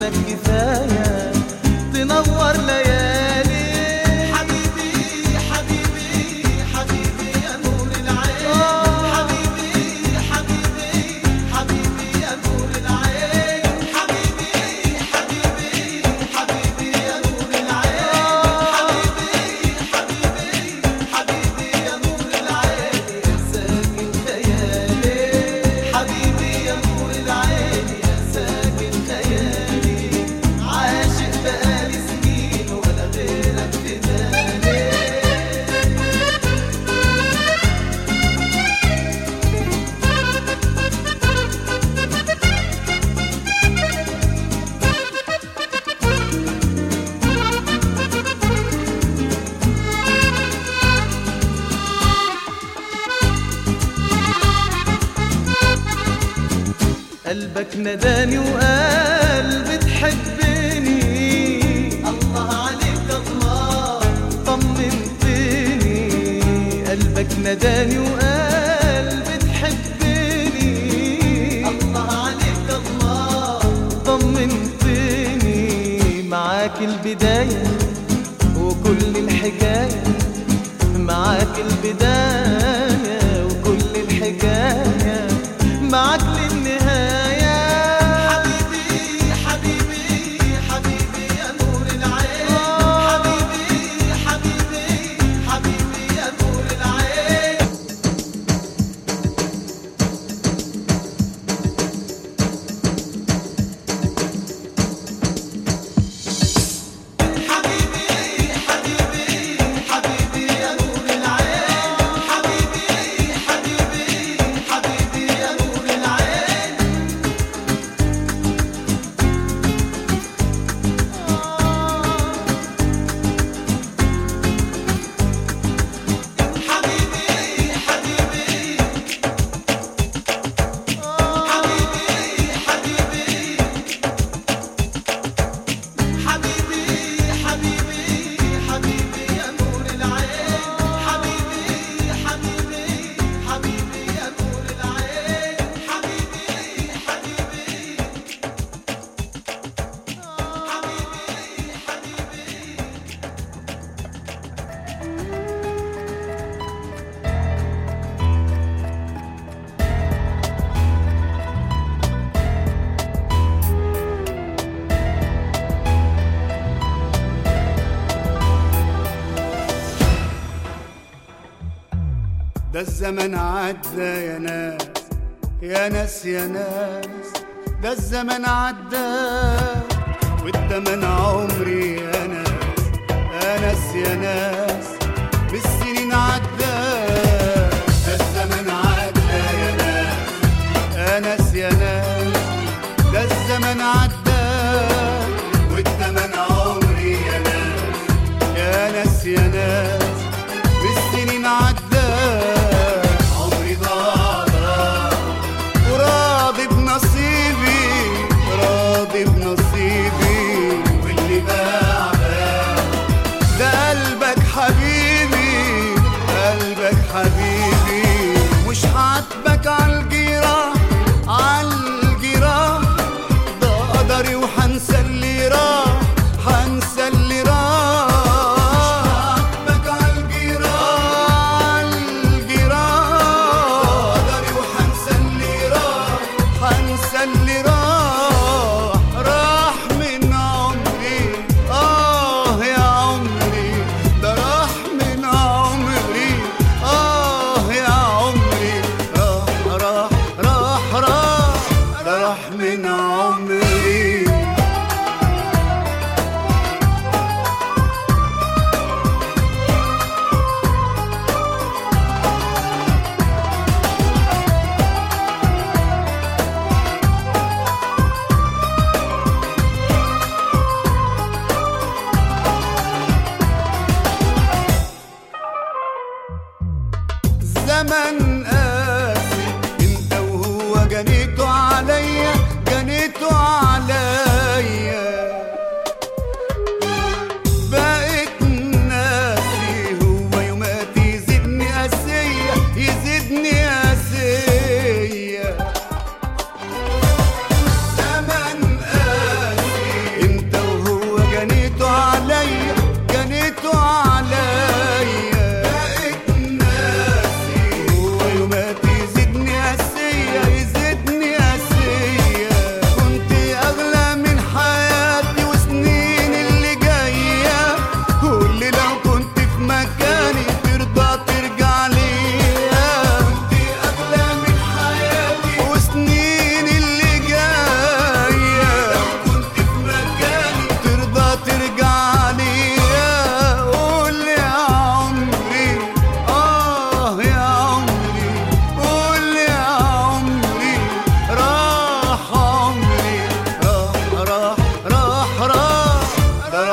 لك كفاية تنور ليالي حبيبي حبيبي حبيبي يا نور العين حبيبي حبيبي حبيبي يا نور العين حبيبي حبيبي حبيبي يا نور العين حبيبي حبيبي حبيبي يا نور العين يا ساكن خيالي حبيبي يا نور العين يا ساكن خيالي عاشق بقالي سنين ولا غيرك في بالي قلبك نداني وقال بتحبني الله عليك الله طمنتني قلبك نداني وقال بتحبني الله عليك الله طمنتني معاك البداية وكل الحكاية معاك البداية وكل الحكاية معاك للنهاية حبيبي حبيبي حبيبي يا نور العين حبيبي حبيبي حبيبي يا نور العين حبيبي حبيبي حبيبي يا نور العين حبيبي حبيبي حبيبي يا نور العين حبيبي حبيبي حبيبي حبيبي حبيبي حبيبي حبيبي يا نور العين حبيبي حبيبي حبيبي يا نور العين حبيبي حبيبي حبيبي حبيبي ده الزمن عدى يا ناس يا ناس يا ناس ده الزمن عدى والتمن عمري يا ناس يا ناس يا ناس بالسنين عدى ده الزمن عدى يا ناس يا ناس يا ناس ده الزمن عدى والتمن عمري يا ناس يا ناس يا ناس بالسنين عدى عمري ضاع وراضي بنصيبي راضي بنصيبي واللي باع باع ده قلبك حبيبي قلبك حبيبي مش عاتبك عالجراح عالجراح ده قدري وحنسى اللي راح حنسى اللي راح عاتبك عالجراح عالجراح قدري وحنسى اللي راح حنسى اللي راح راح من عمري آه يا عمري ده راح من عمري آه يا عمري راح راح راح راح ده راح من عمري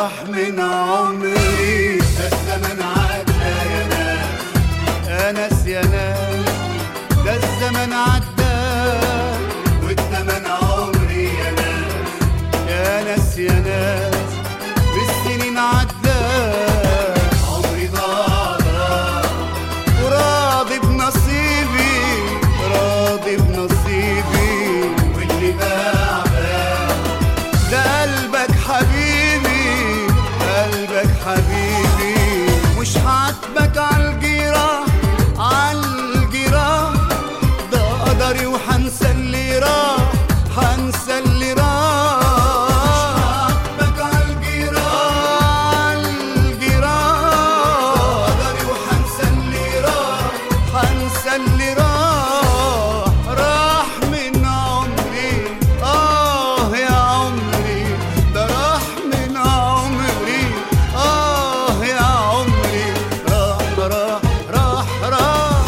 راح من عمري ده الزمن عدى يا ناس يا ناس يا ناس ده الزمن عدى والزمن عمري يا ناس يا ناس يا ناس بالسنين عدى عمري ضاع وراضي بنصيبي راضي بنصيبي واللي باع باع ده قلبك حبيبي قلبك حبيبي مش عاتبك عالجراح عالجراح ده قدري وحنسى اللي راح حنسى اللي راح عاتبك عالجراح عالجراح قدري وحنسى اللي راح حنسى اللي راح راح من عمري آه يا عمري ده راح من عمري آه يا عمري راح راح راح راح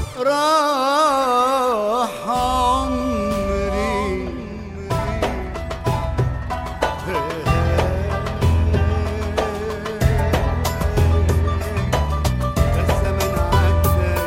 راح عمري الزمن عدى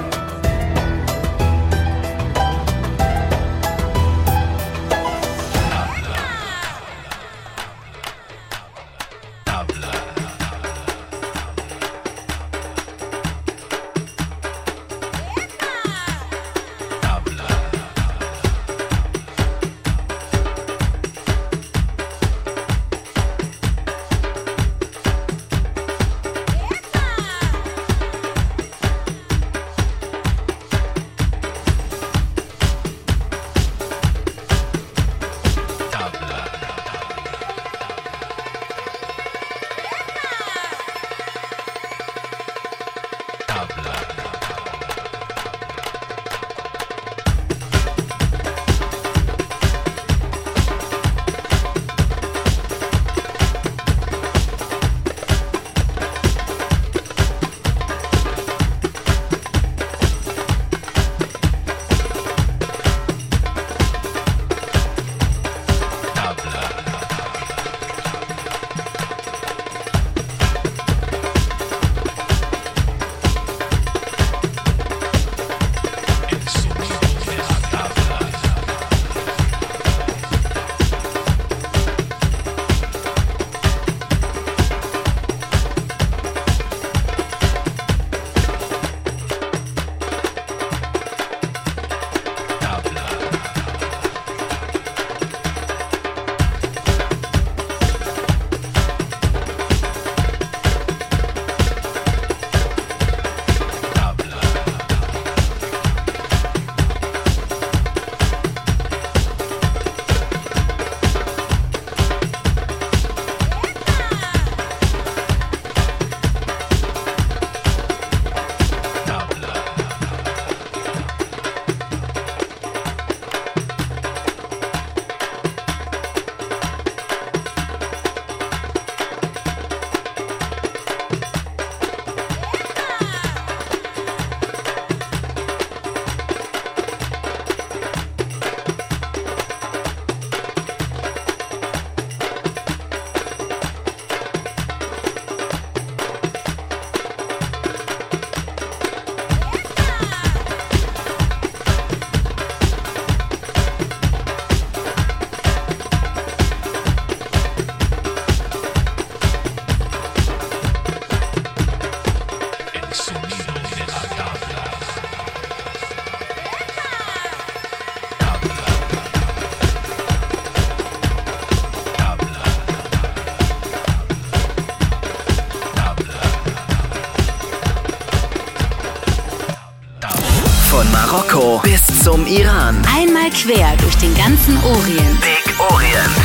Von Marokko bis zum Iran. Einmal quer durch den ganzen Orient. Big Orient.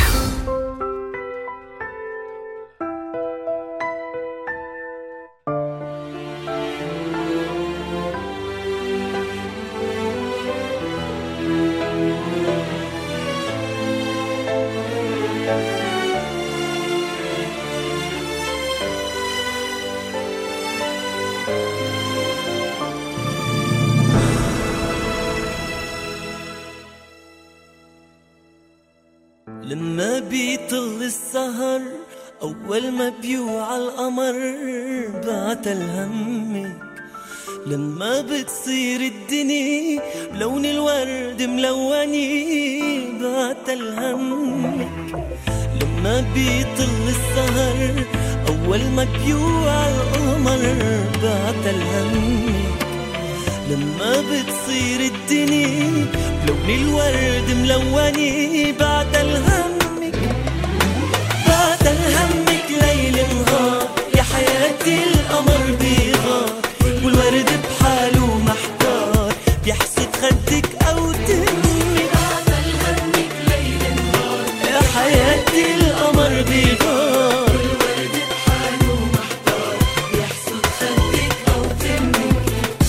لما بيطل السهر أول ما بيوعى القمر بعتل همك لما بتصير الدنيا بلون الورد ملوني بعتل همك لما بيطل السهر أول ما بيوعى القمر بعتل همك لما بتصير الدنيا بلون الورد ملوني بعتل همك بعتل همك ليل نهار يا حياتي القمر بيغار والورد بحاله محتار بيحسد خدك أو تمك بعتل همك ليل نهار يا حياتي القمر بيغار والورد بحاله محتار بيحسد خدك أو تمك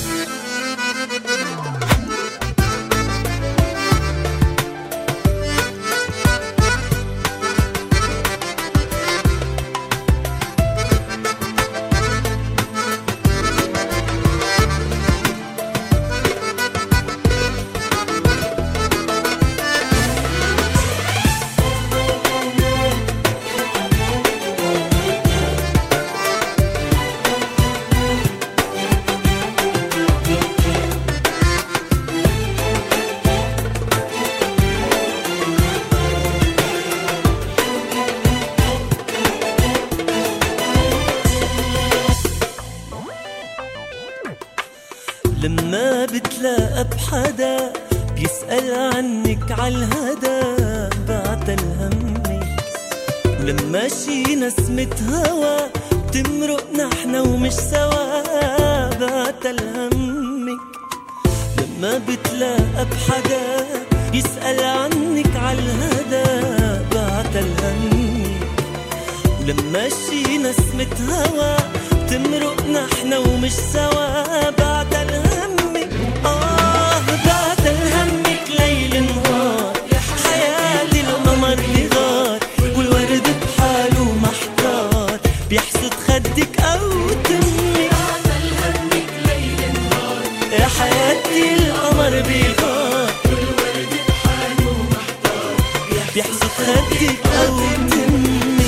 لما بتلاقى بحدا بيسأل عنك عالهدى بعتل همك ولما شي نسمة هوا بتمرق نحنا ومش سوا بعتل همك لما بتلاقى بحدا بيسأل عنك عالهدى بعتل همك ولما شي نسمة هوا بتمرق نحنا ومش سوا بعد الهمك آه بعد الهمك ليل نهار حياتي القمر بغار والورد بحاله محتار بيحسد خدك أو تمك بعد الهمك ليل نهار يا حياتي القمر بغار والورد بحاله محتار بيحسد خدك أو تمك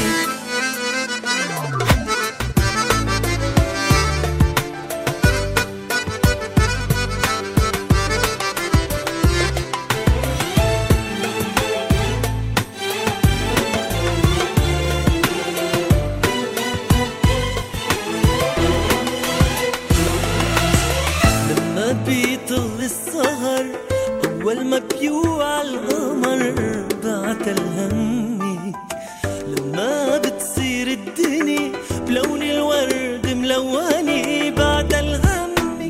لما بيطل السهر أول ما بيوعى القمر بعتل همك لما بتصير الدنيا بلون الورد ملوني بعتل همك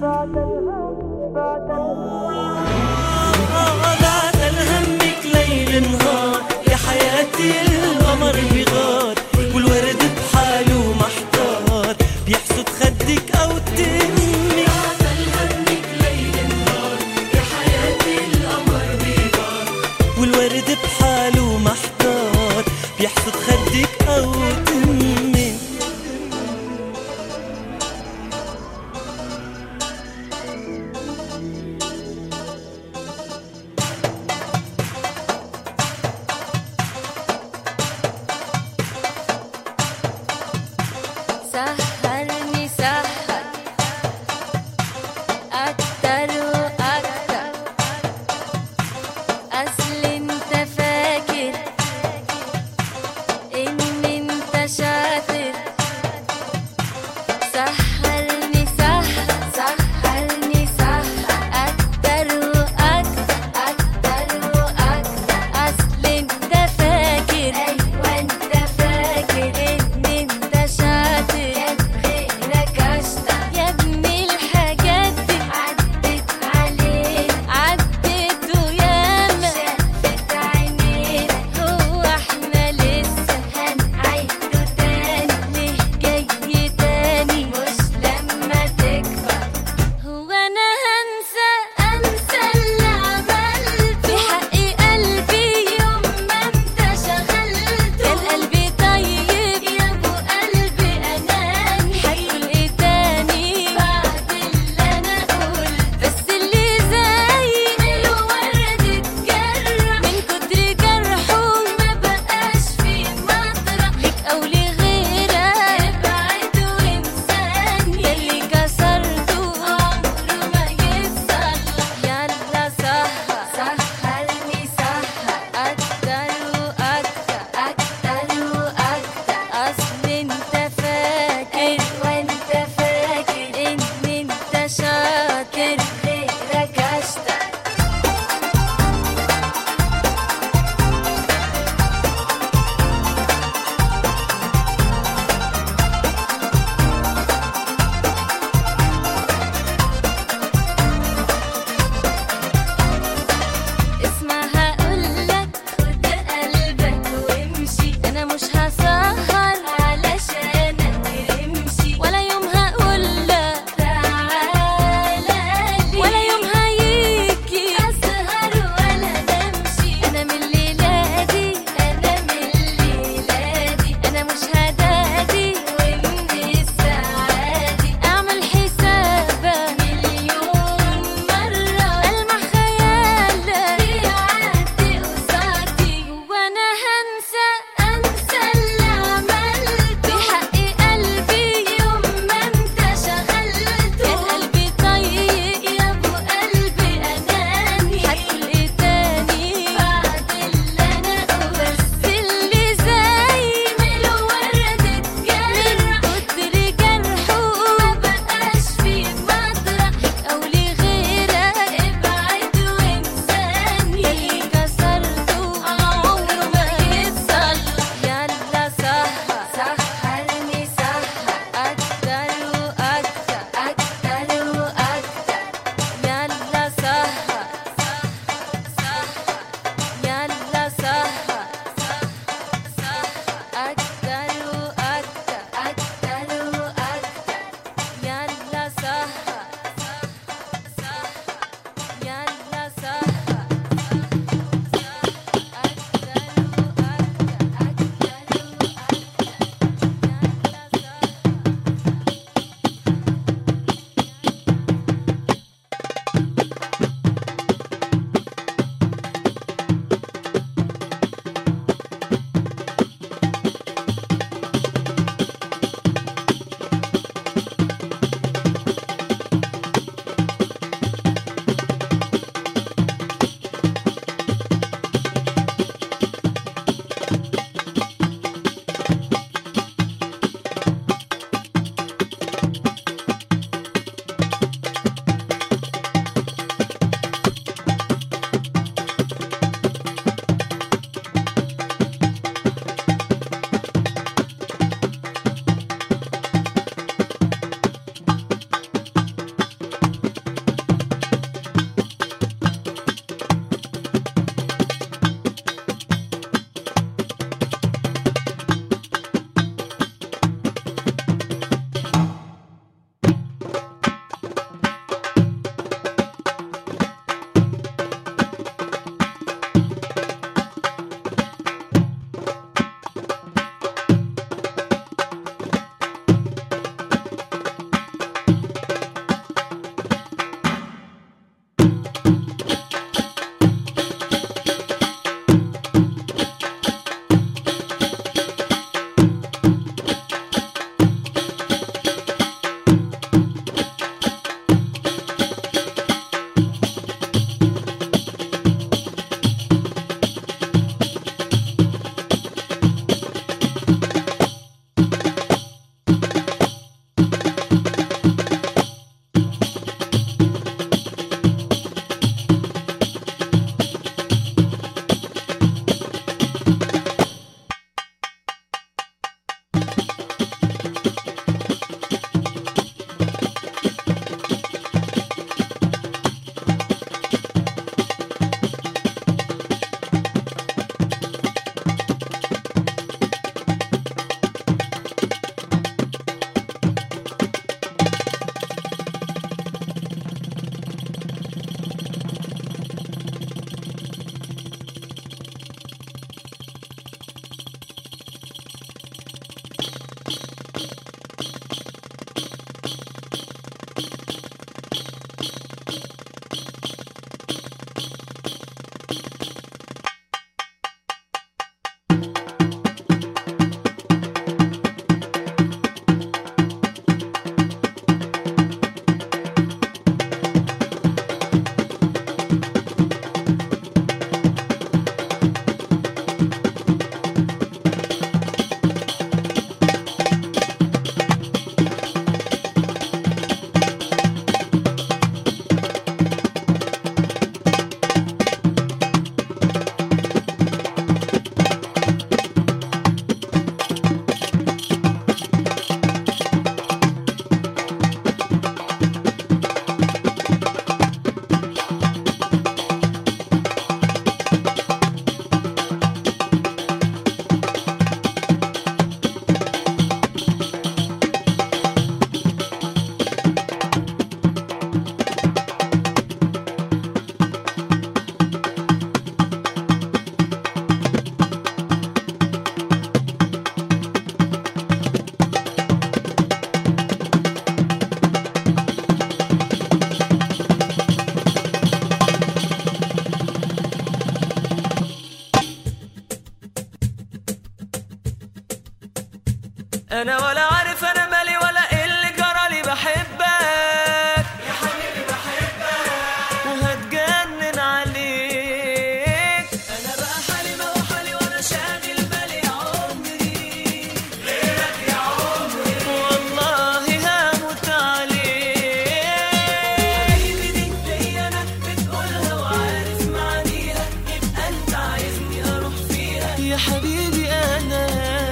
آه، بعتل همك ليل نهار يا حياتي القمر بغار والورد بحاله محتار بيحسد خدك أو تمك بعتل همك ليل نهار يا حياتي القمر بغار والورد بحاله محتار بيحسد خدك أو تمك سهرني سهر أكتر وأكتر أصل أنت فاكر مش هسهر علشانك تمشي ولا يوم هقول لك تعالى لي ولا يوم هيجي اسهر ولا نمشي انا من الليله دي انا من الليله دي انا مش هدادي ومن السعادي اعمل حسابك مليون مره المح خيالك يعدي قصادي وانا هنسى انسى اللي انا ولا عارف انا مالي ولا ايه اللي جرالي بحبك يا حبيبي بحبك وهتجنن عليك انا بقى حالي ما هو حالي وانا شاغل بالي عمري غيرك يا عمري والله هموت عليك حبيبي دي ليا انا بتقولها وعارف معانيها يبقى انت عايزني اروح فيها يا حبيبي انا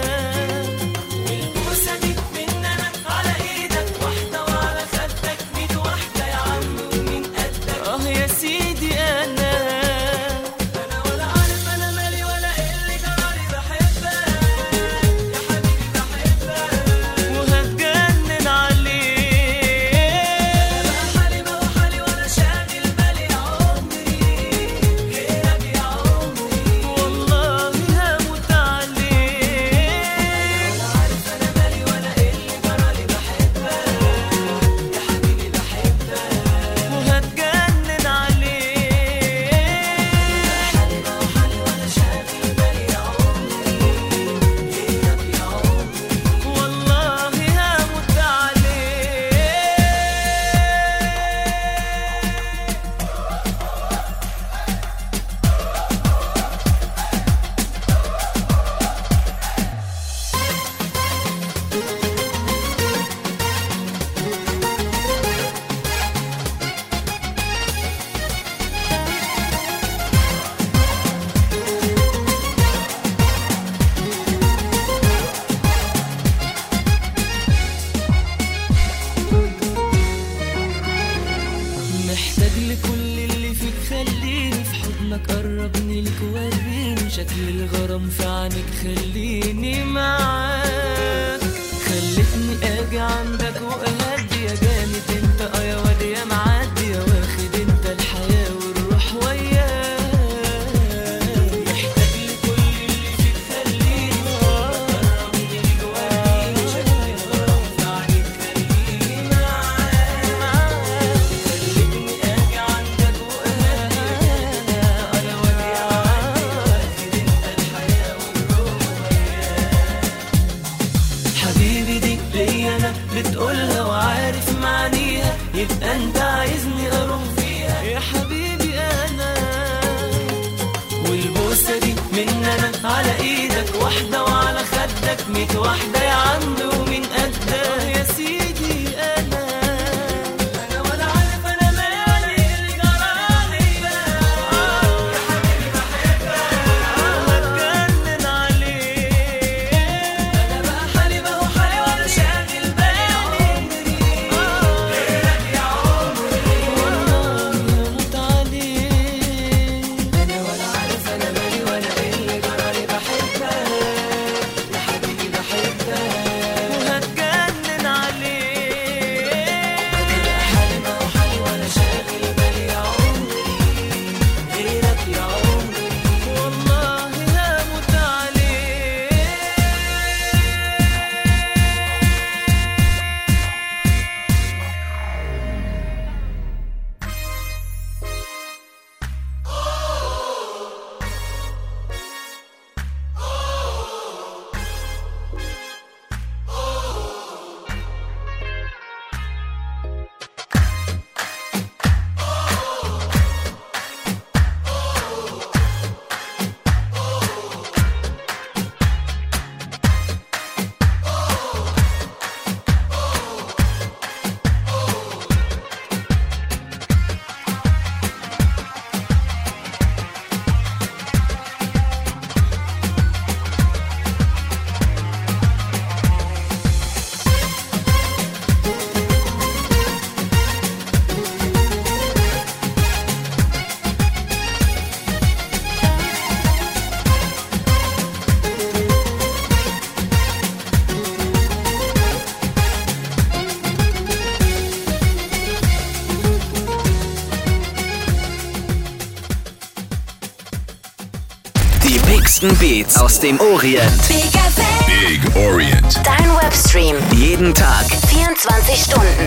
والبوسه دي من انا على ايدك واحده وعلى خدك ميت واحده يا عم ومين قدك اه يا سيدي انا انا ولا عارف انا مالي ولا ايه اللي جرالي بحبك يا حبيبي بحبك وهتجنن عليك انا بقى حالي ما هو حالي وانا شاغل بالي عمري غيرك يا عمري والله هموت عليك ولا عارف انا مالي ولا ايه اللي جرالي بحبك يا حبيبي بحبك وهتجنن عليك حالي ما هو حالي وانا شاغل بالي عمري غيرك يا عمري والله هموت عليك محتاج لكل اللي فيك خليني في حضنك قربني لك وريني شكل الغرام في عينك خليني معاك خلتني اجي عندك واهدي يا جامد انت اه يا واد يا معدي يا واخد انت الحياه والروح وياك محتاج لكل اللي فيك خليني قربني لك وريني شكل الغرام في عينك خليني معاك خلتني اجي عندك واهدي يا واد يا معدي واخد انت الحياه والروح حبيبي دي ليا انا بتقولها وعارف معانيها يبقى انت عايزني اروح فيها يا حبيبي انا والبوسه دي من انا على ايدك واحده وعلى خدك ميت واحده يا عم ومن قدك يا سيدي انا انا ولا عارف انا مالي اللي جرالي يا حبيبي بحبك هتجنن عليك انا بقى حالي ما هو حالي وانا شاغل بالي عمري غيرك يا عمري والله هموت عليك انا ولا عارف انا مالي ولا ايه اللي جرالي بحبك يا حبيبي بحبك وهتجنن عليك انا بقى حالي ما هو حالي وانا شاغل بالي يا عمري غيرك يا عمري والله هموت عليك Die bigsten Beats aus dem Orient. Big FM. Big Orient. Dein Webstream. Jeden Tag. 24 Stunden.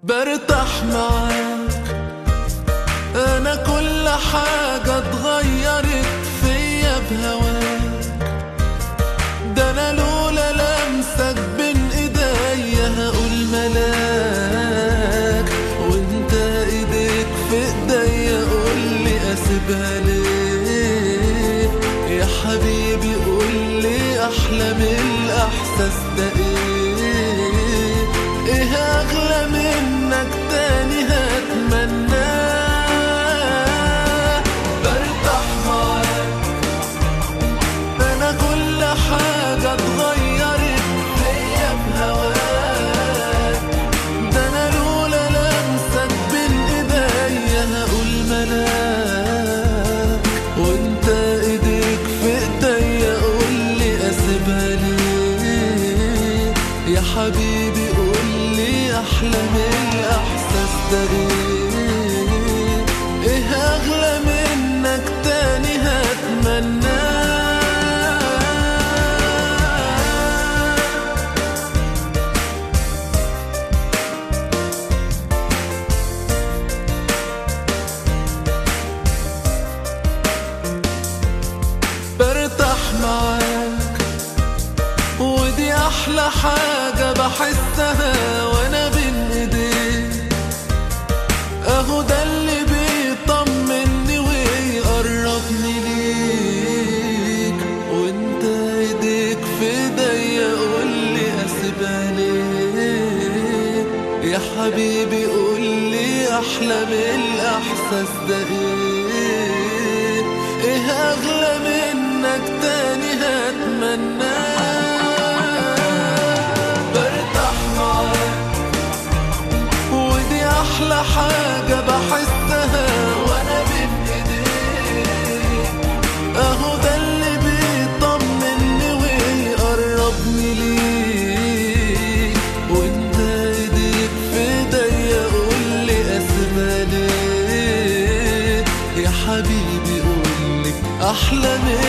برتاح معاك انا كل حاجة اتغيرت فيا بهواك ده انا لولا لمسك بين ايديا هقول ملاك وانت ايديك في ايديا قولي اسيبها ليه يا حبيبي قولي احلى من الاحساس ده ايه ايه اغلى منك تاني هتمناه برتاح معاك انا كل حاجة اتغيرت فيا بهواك ده انا لولا لمسك بين ايديا هقول ملاك وانت ايديك في ايديا قولي اسيبها ليه يا حبيبي قولي احلى من الاحساس ده ايه ايه اغلى منك تاني هتمناه برتاح معاك ودي احلى حاجة بحسها وانا بين ايديك اهو ده اللي بيطمني ويقربني ليك وانت ايديك في ايديا قولي اسيبها ليه يا حبيبي قولي احلى من الاحساس ده ايه ايه اغلى منك تاني هتمناه برتاح معاك ودي احلى حاجة بحسها وانا بين ايديك اهو ده اللي بيطمني ويقربني ليك وانت ايديك في ايديا قولي اسيبها ليه يا حبيبي قولي احلى من